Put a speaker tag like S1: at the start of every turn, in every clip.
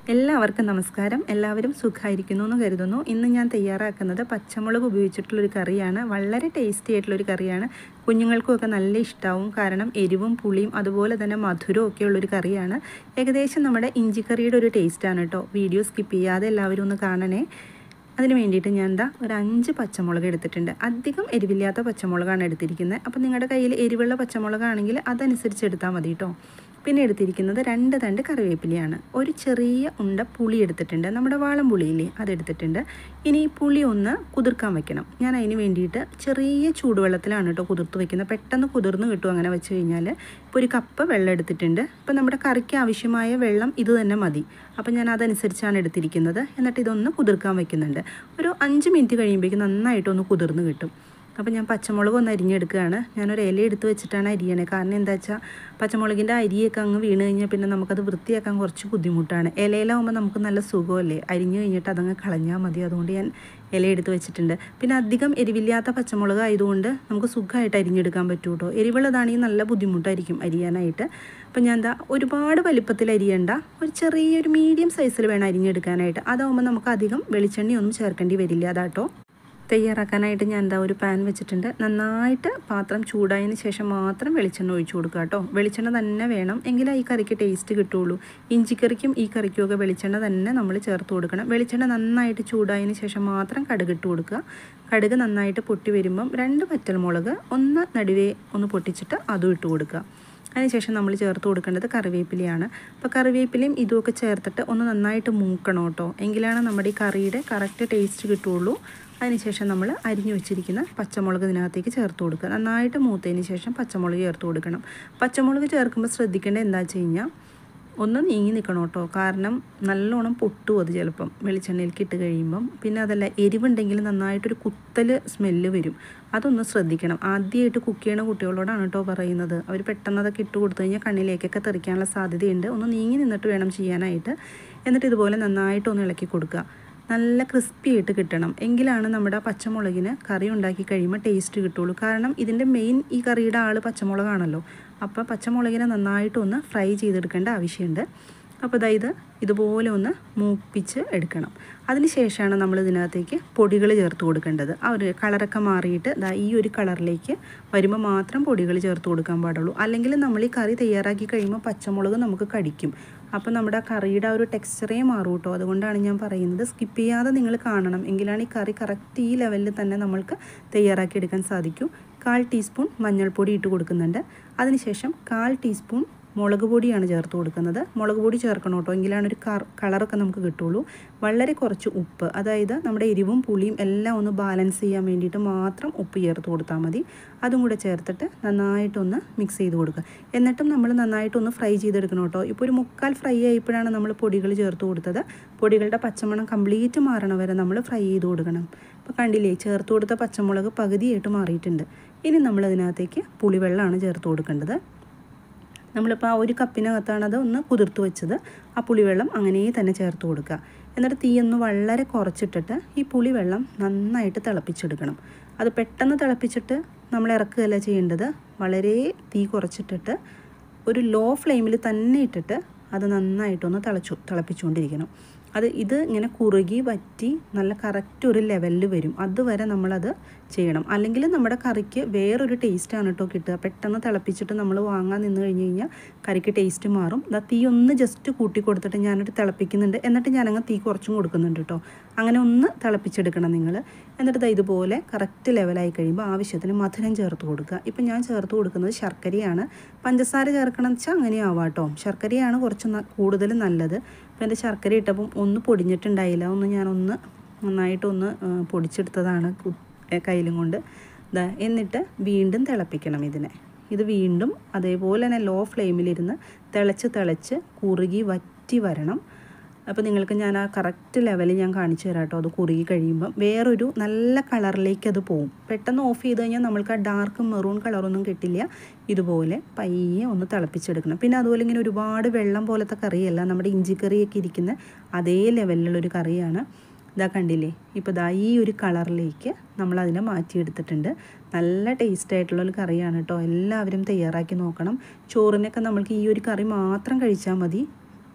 S1: എല്ലാവർക്കും നമസ്കാരം എല്ലാവരും സുഖമായിരിക്കുന്നു എന്ന് കരുതുന്നു ഇന്ന് ഞാൻ തയ്യാറാക്കുന്നത് പച്ചമുളക് ഉപയോഗിച്ചിട്ടുള്ളൊരു കറിയാണ് വളരെ ടേസ്റ്റി ആയിട്ടുള്ളൊരു കറിയാണ് കുഞ്ഞുങ്ങൾക്കുമൊക്കെ നല്ല ഇഷ്ടമാവും കാരണം എരിവും പുളിയും അതുപോലെ തന്നെ മധുരവും ഒക്കെ ഉള്ളൊരു കറിയാണ് ഏകദേശം നമ്മുടെ ഇഞ്ചിക്കറിയുടെ ഒരു ടേസ്റ്റാണ് കേട്ടോ വീഡിയോ സ്കിപ്പ് ചെയ്യാതെ എല്ലാവരും ഒന്ന് കാണണേ അതിന് വേണ്ടിയിട്ട് ഞാൻ എന്താ ഒരു അഞ്ച് പച്ചമുളക് എടുത്തിട്ടുണ്ട് അധികം എരിവില്ലാത്ത പച്ചമുളകാണ് എടുത്തിരിക്കുന്നത് അപ്പോൾ നിങ്ങളുടെ കയ്യിൽ എരിവുള്ള പച്ചമുളകാണെങ്കിൽ അതനുസരിച്ച് എടുത്താൽ മതി കേട്ടോ പിന്നെ എടുത്തിരിക്കുന്നത് രണ്ട് തണ്ട് കറിവേപ്പിലയാണ് ഒരു ചെറിയ ഉണ്ട പുളി എടുത്തിട്ടുണ്ട് നമ്മുടെ വാളം പുളിയില്ലേ അതെടുത്തിട്ടുണ്ട് ഇനി ഈ പുളി ഒന്ന് കുതിർക്കാൻ വെക്കണം ഞാൻ അതിന് വേണ്ടിയിട്ട് ചെറിയ ചൂടുവെള്ളത്തിലാണ് കേട്ടോ കുതിർത്ത് വെക്കുന്നത് പെട്ടെന്ന് കുതിർന്ന് കിട്ടും അങ്ങനെ വെച്ച് കഴിഞ്ഞാൽ ഇപ്പോൾ ഒരു കപ്പ് വെള്ളം എടുത്തിട്ടുണ്ട് ഇപ്പോൾ നമ്മുടെ കറിക്ക് ആവശ്യമായ വെള്ളം ഇത് തന്നെ മതി അപ്പോൾ ഞാൻ അതനുസരിച്ചാണ് എടുത്തിരിക്കുന്നത് എന്നിട്ട് ഇതൊന്ന് കുതിർക്കാൻ വെക്കുന്നുണ്ട് ഒരു അഞ്ച് മിനിറ്റ് കഴിയുമ്പോഴേക്കും നന്നായിട്ടൊന്ന് കുതിർന്ന് കിട്ടും അപ്പോൾ ഞാൻ പച്ചമുളക് ഒന്ന് അരിഞ്ഞെടുക്കുകയാണ് ഞാനൊരു ഇല എടുത്ത് വെച്ചിട്ടാണ് അരിയണേ കാരണം എന്താ വെച്ചാൽ പച്ചമുളകിൻ്റെ അരിയൊക്കെ അങ്ങ് വീണ് കഴിഞ്ഞാൽ പിന്നെ നമുക്കത് വൃത്തിയാക്കാൻ കുറച്ച് ബുദ്ധിമുട്ടാണ് ഇലയിലാവുമ്പോൾ നമുക്ക് നല്ല സുഖമല്ലേ അരിഞ്ഞു കഴിഞ്ഞിട്ട് അതങ്ങ് കളഞ്ഞാൽ മതി അതുകൊണ്ട് ഞാൻ ഇല എടുത്ത് വെച്ചിട്ടുണ്ട് പിന്നെ അധികം എരിവില്ലാത്ത പച്ചമുളക് ആയതുകൊണ്ട് നമുക്ക് സുഖമായിട്ട് അരിഞ്ഞെടുക്കാൻ പറ്റൂ കേട്ടോ എരിവുള്ളതാണെങ്കിൽ നല്ല ബുദ്ധിമുട്ടായിരിക്കും അരിയാനായിട്ട് അപ്പം ഞാൻ എന്താ ഒരുപാട് വലിപ്പത്തിൽ അരിയണ്ട ഒരു ചെറിയൊരു മീഡിയം സൈസിൽ വേണം അരിഞ്ഞെടുക്കാനായിട്ട് അതാവുമ്പോൾ നമുക്ക് അധികം വെളിച്ചെണ്ണയൊന്നും ചേർക്കേണ്ടി വരില്ല അതാട്ടോ തയ്യാറാക്കാനായിട്ട് ഞാൻ എന്താ ഒരു പാൻ വെച്ചിട്ടുണ്ട് നന്നായിട്ട് പാത്രം ചൂടായതിന് ശേഷം മാത്രം വെളിച്ചെണ്ണ ഒഴിച്ചു കൊടുക്കുക കേട്ടോ വെളിച്ചെണ്ണ തന്നെ വേണം എങ്കിലേ ഈ കറിക്ക് ടേസ്റ്റ് കിട്ടുള്ളൂ ഇഞ്ചിക്കറിക്കും ഈ കറിക്കും ഒക്കെ വെളിച്ചെണ്ണ തന്നെ നമ്മൾ ചേർത്ത് കൊടുക്കണം വെളിച്ചെണ്ണ നന്നായിട്ട് ചൂടായതിന് ശേഷം മാത്രം കടുക് ഇട്ട് കൊടുക്കുക കടുക് നന്നായിട്ട് പൊട്ടി വരുമ്പം രണ്ട് പച്ചമുളക് ഒന്ന് നടുവേ ഒന്ന് പൊട്ടിച്ചിട്ട് അതും ഇട്ട് കൊടുക്കുക അതിനുശേഷം നമ്മൾ ചേർത്ത് കൊടുക്കേണ്ടത് കറിവേപ്പിലയാണ് അപ്പോൾ കറിവേപ്പിലയും ഇതുമൊക്കെ ചേർത്തിട്ട് ഒന്ന് നന്നായിട്ട് മൂക്കണം കേട്ടോ എങ്കിലാണ് നമ്മുടെ ഈ കറിയുടെ കറക്റ്റ് ടേസ്റ്റ് കിട്ടുള്ളൂ അതിനുശേഷം നമ്മൾ അരിഞ്ഞു വെച്ചിരിക്കുന്ന പച്ചമുളക് ഇതിനകത്തേക്ക് ചേർത്ത് കൊടുക്കുക നന്നായിട്ട് മൂത്തതിന് ശേഷം പച്ചമുളക് ചേർത്ത് കൊടുക്കണം പച്ചമുളക് ചേർക്കുമ്പോൾ ശ്രദ്ധിക്കേണ്ടത് എന്താ വെച്ച് കഴിഞ്ഞാൽ ഒന്ന് നീങ്ങി നിൽക്കണം കേട്ടോ കാരണം നല്ലോണം പൊട്ടും അത് ചിലപ്പം വെളിച്ചെണ്ണയിലേക്ക് ഇട്ട് കഴിയുമ്പം പിന്നെ അതല്ല എരിവുണ്ടെങ്കിൽ നന്നായിട്ടൊരു കുത്തൽ സ്മെല്ല് വരും അതൊന്ന് ശ്രദ്ധിക്കണം ആദ്യമായിട്ട് കുക്ക് ചെയ്യണ കുട്ടികളോടാണ് കേട്ടോ പറയുന്നത് അവർ പെട്ടെന്ന് അതൊക്കെ ഇട്ട് കൊടുത്തു കഴിഞ്ഞാൽ കണ്ണിലേക്കൊക്കെ തെറിക്കാനുള്ള സാധ്യതയുണ്ട് ഒന്ന് നീങ്ങി നിന്നിട്ട് വേണം ചെയ്യാനായിട്ട് എന്നിട്ട് ഇതുപോലെ നന്നായിട്ട് ഒന്ന് ഇളക്കി കൊടുക്കുക നല്ല ക്രിസ്പി ആയിട്ട് കിട്ടണം എങ്കിലാണ് നമ്മുടെ പച്ചമുളകിന് കറി ഉണ്ടാക്കി കഴിയുമ്പോൾ ടേസ്റ്റ് കിട്ടുള്ളൂ കാരണം ഇതിൻ്റെ മെയിൻ ഈ കറിയുടെ ആൾ പച്ചമുളകാണല്ലോ അപ്പോൾ പച്ചമുളകിനെ നന്നായിട്ടൊന്ന് ഫ്രൈ ചെയ്തെടുക്കേണ്ട ആവശ്യമുണ്ട് അപ്പോൾ അതായത് ഇതുപോലെ ഒന്ന് മൂപ്പിച്ച് എടുക്കണം അതിനുശേഷമാണ് നമ്മൾ ഇതിനകത്തേക്ക് പൊടികൾ ചേർത്ത് കൊടുക്കേണ്ടത് ആ ഒരു കളറൊക്കെ മാറിയിട്ട് ദാ ഈ ഒരു കളറിലേക്ക് വരുമ്പോൾ മാത്രം പൊടികൾ ചേർത്ത് കൊടുക്കാൻ പാടുള്ളൂ അല്ലെങ്കിൽ നമ്മൾ ഈ കറി തയ്യാറാക്കി കഴിയുമ്പോൾ പച്ചമുളക് നമുക്ക് കടിക്കും അപ്പോൾ നമ്മുടെ കറിയുടെ ആ ഒരു ടെക്സ്ചറേ മാറും കേട്ടോ അതുകൊണ്ടാണ് ഞാൻ പറയുന്നത് സ്കിപ്പ് ചെയ്യാതെ നിങ്ങൾ കാണണം എങ്കിലാണ് ഈ കറി കറക്റ്റ് ഈ ലെവലിൽ തന്നെ നമ്മൾക്ക് തയ്യാറാക്കി എടുക്കാൻ സാധിക്കൂ കാൽ ടീസ്പൂൺ മഞ്ഞൾപ്പൊടി ഇട്ട് കൊടുക്കുന്നുണ്ട് അതിനുശേഷം കാൽ ടീസ്പൂൺ മുളക് പൊടിയാണ് ചേർത്ത് കൊടുക്കുന്നത് മുളക് പൊടി ചേർക്കണം കേട്ടോ എങ്കിലാണ് ഒരു കളറൊക്കെ നമുക്ക് കിട്ടുള്ളൂ വളരെ കുറച്ച് ഉപ്പ് അതായത് നമ്മുടെ എരിവും പുളിയും എല്ലാം ഒന്ന് ബാലൻസ് ചെയ്യാൻ വേണ്ടിയിട്ട് മാത്രം ഉപ്പ് ചേർത്ത് കൊടുത്താൽ മതി അതും കൂടെ ചേർത്തിട്ട് നന്നായിട്ടൊന്ന് മിക്സ് ചെയ്ത് കൊടുക്കുക എന്നിട്ടും നമ്മൾ നന്നായിട്ടൊന്ന് ഫ്രൈ ചെയ്തെടുക്കണം കേട്ടോ ഇപ്പോൾ ഒരു മുക്കാൽ ഫ്രൈ ആയപ്പോഴാണ് നമ്മൾ പൊടികൾ ചേർത്ത് കൊടുത്തത് പൊടികളുടെ പച്ചമണം കംപ്ലീറ്റ് മാറണ വരെ നമ്മൾ ഫ്രൈ ചെയ്ത് കൊടുക്കണം ഇപ്പോൾ കണ്ടില്ലേ ചേർത്ത് കൊടുത്ത പച്ചമുളക് പകുതിയായിട്ട് മാറിയിട്ടുണ്ട് ഇനി നമ്മൾ അതിനകത്തേക്ക് പുളിവെള്ളമാണ് ചേർത്ത് കൊടുക്കേണ്ടത് നമ്മളിപ്പോൾ ആ ഒരു കപ്പിനകത്താണ് അത് ഒന്ന് കുതിർത്ത് വെച്ചത് ആ പുളിവെള്ളം അങ്ങനെ തന്നെ ചേർത്ത് കൊടുക്കുക എന്നിട്ട് തീയൊന്ന് വളരെ കുറച്ചിട്ടിട്ട് ഈ പുളിവെള്ളം നന്നായിട്ട് തിളപ്പിച്ചെടുക്കണം അത് പെട്ടെന്ന് തിളപ്പിച്ചിട്ട് നമ്മൾ ഇറക്കുകയല്ല ചെയ്യേണ്ടത് വളരെ തീ കുറച്ചിട്ടിട്ട് ഒരു ലോ ഫ്ലെയിമിൽ തന്നെ ഇട്ടിട്ട് അത് നന്നായിട്ടൊന്ന് തിളച്ചു തിളപ്പിച്ചുകൊണ്ടിരിക്കണം അത് ഇത് ഇങ്ങനെ കുറുകി വറ്റി നല്ല കറക്റ്റ് ഒരു ലെവലിൽ വരും അതുവരെ നമ്മളത് ചെയ്യണം അല്ലെങ്കിൽ നമ്മുടെ കറിക്ക് വേറൊരു ടേസ്റ്റാണ് കേട്ടോ കിട്ടുക പെട്ടെന്ന് തിളപ്പിച്ചിട്ട് നമ്മൾ വാങ്ങാൻ നിന്ന് കഴിഞ്ഞ് കഴിഞ്ഞാൽ കറിക്ക് ടേസ്റ്റ് മാറും ദാ തീ ഒന്ന് ജസ്റ്റ് കൂട്ടി കൊടുത്തിട്ട് ഞാനൊരു തിളപ്പിക്കുന്നുണ്ട് എന്നിട്ട് ഞാനങ്ങ് തീ കുറച്ചും കൊടുക്കുന്നുണ്ട് കേട്ടോ അങ്ങനെ ഒന്ന് തിളപ്പിച്ചെടുക്കണം നിങ്ങൾ എന്നിട്ട് ദാ ഇതുപോലെ കറക്റ്റ് ലെവലായി കഴിയുമ്പോൾ ആവശ്യത്തിന് മധുരം ചേർത്ത് കൊടുക്കുക ഇപ്പം ഞാൻ ചേർത്ത് കൊടുക്കുന്നത് ശർക്കരയാണ് പഞ്ചസാര ചേർക്കണം എന്ന് വെച്ചാൽ അങ്ങനെ ആവാം കേട്ടോ ശർക്കരയാണ് കുറച്ച് കൂടുതൽ നല്ലത് ഇപ്പം എൻ്റെ ശർക്കര ഇട്ടപ്പം ഒന്ന് പൊടിഞ്ഞിട്ടുണ്ടായില്ല ഒന്ന് ഞാനൊന്ന് നന്നായിട്ടൊന്ന് പൊടിച്ചെടുത്തതാണ് കയ്യിലും കൊണ്ട് ഇതാ എന്നിട്ട് വീണ്ടും തിളപ്പിക്കണം ഇതിനെ ഇത് വീണ്ടും അതേപോലെ തന്നെ ലോ ഫ്ലെയിമിലിരുന്ന് തിളച്ച് തിളച്ച് കുറുകി വറ്റി വരണം അപ്പോൾ നിങ്ങൾക്ക് ഞാൻ ആ കറക്റ്റ് ലെവലിൽ ഞാൻ കാണിച്ചു തരാം കേട്ടോ അത് കുറുകി കഴിയുമ്പം വേറൊരു നല്ല കളറിലേക്ക് അത് പോവും പെട്ടെന്ന് ഓഫ് ചെയ്ത് കഴിഞ്ഞാൽ നമ്മൾക്ക് ആ ഡാർക്ക് മെറൂൺ കളറൊന്നും കിട്ടില്ല ഇതുപോലെ പയ്യെ ഒന്ന് തിളപ്പിച്ചെടുക്കണം പിന്നെ അതുപോലെ ഇങ്ങനെ ഒരുപാട് വെള്ളം പോലത്തെ കറിയല്ല നമ്മുടെ ഇഞ്ചിക്കറിയൊക്കെ ഇരിക്കുന്ന അതേ ലെവലിലുള്ളൊരു കറിയാണ് ഇതാ കണ്ടില്ലേ ഇപ്പോൾ ദാ ഈ ഒരു കളറിലേക്ക് നമ്മൾ അതിനെ മാറ്റിയെടുത്തിട്ടുണ്ട് നല്ല ടേസ്റ്റ് ആയിട്ടുള്ള ഒരു കറിയാണ് കേട്ടോ എല്ലാവരും തയ്യാറാക്കി നോക്കണം ചോറിനൊക്കെ നമ്മൾക്ക് ഈ ഒരു കറി മാത്രം കഴിച്ചാൽ മതി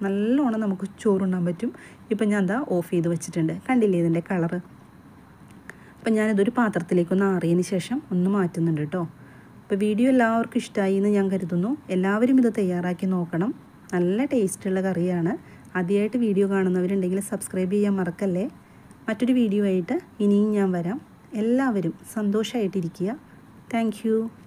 S1: നല്ലോണം നമുക്ക് ചോറുണ്ണാൻ പറ്റും ഇപ്പം ഞാൻ എന്താ ഓഫ് ചെയ്ത് വെച്ചിട്ടുണ്ട് കണ്ടില്ലേ ഇതിൻ്റെ കളറ് അപ്പം ഞാനിതൊരു പാത്രത്തിലേക്കൊന്ന് ആറിയതിന് ശേഷം ഒന്ന് മാറ്റുന്നുണ്ട് കേട്ടോ അപ്പോൾ വീഡിയോ എല്ലാവർക്കും ഇഷ്ടമായി എന്ന് ഞാൻ കരുതുന്നു എല്ലാവരും ഇത് തയ്യാറാക്കി നോക്കണം നല്ല ടേസ്റ്റുള്ള കറിയാണ് ആദ്യമായിട്ട് വീഡിയോ കാണുന്നവരുണ്ടെങ്കിൽ സബ്സ്ക്രൈബ് ചെയ്യാൻ മറക്കല്ലേ മറ്റൊരു വീഡിയോ ആയിട്ട് ഇനിയും ഞാൻ വരാം എല്ലാവരും സന്തോഷമായിട്ടിരിക്കുക താങ്ക്